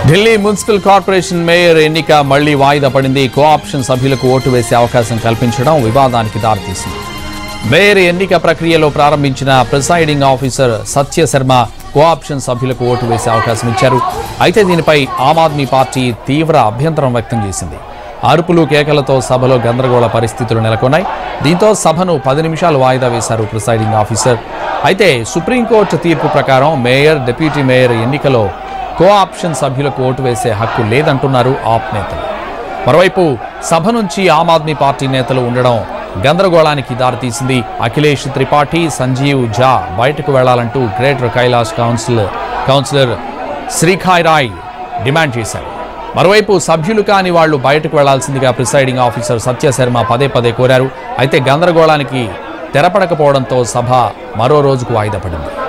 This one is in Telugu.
ఢిల్లీ మున్సిపల్ కార్పొరేషన్ మేయర్ ఎన్నిక మళ్లీ వాయిదా పడింది కోఆప్షన్ సభ్యులకు ఓటు వేసే అవకాశం కల్పించడం వివాదానికి దారితీసింది మేయర్ ఎన్నిక ప్రక్రియలో ప్రారంభించిన presiding officer Satya Sharma cooption సభ్యులకు ఓటు వేసే అవకాశం ఇచ్చారు అయితే దీనిపై ఆమ్ ఆద్మీ పార్టీ తీవ్ర అభ్యంతరం వ్యక్తం చేసింది అరుపులు కేకలతో సభలో గందరగోళ పరిస్థితులు నెలకొన్నాయి దీంతో సభను పది నిమిషాలు వాయిదా వేశారు ప్రిసైడింగ్ ఆఫీసర్ అయితే సుప్రీంకోర్టు తీర్పు ప్రకారం మేయర్ డిప్యూటీ మేయర్ ఎన్నికలో కో ఆప్షన్ సభ్యులకు ఓటు వేసే హక్కు లేదంటున్నారు ఆప్ నేతలు మరోవైపు సభ నుంచి ఆమ్ ఆద్మీ పార్టీ నేతలు ఉండడం గందరగోళానికి దారితీసింది అఖిలేష్ త్రిపాఠి సంజీవ్ ఝా బయటకు వెళ్లాలంటూ greater Kailash council councillor Shrikhai Rai demand చేశారు మరోవైపు సభ్యులు కాని వాళ్లు బయటకు వెళ్లాల్సిందిగా ప్రిసైడింగ్ ఆఫీసర్ సత్యశర్మ పదే పదే కోరారు అయితే గందరగోళానికి తెరపడకపోవడంతో సభ మరో రోజుకు వాయిదా పడింది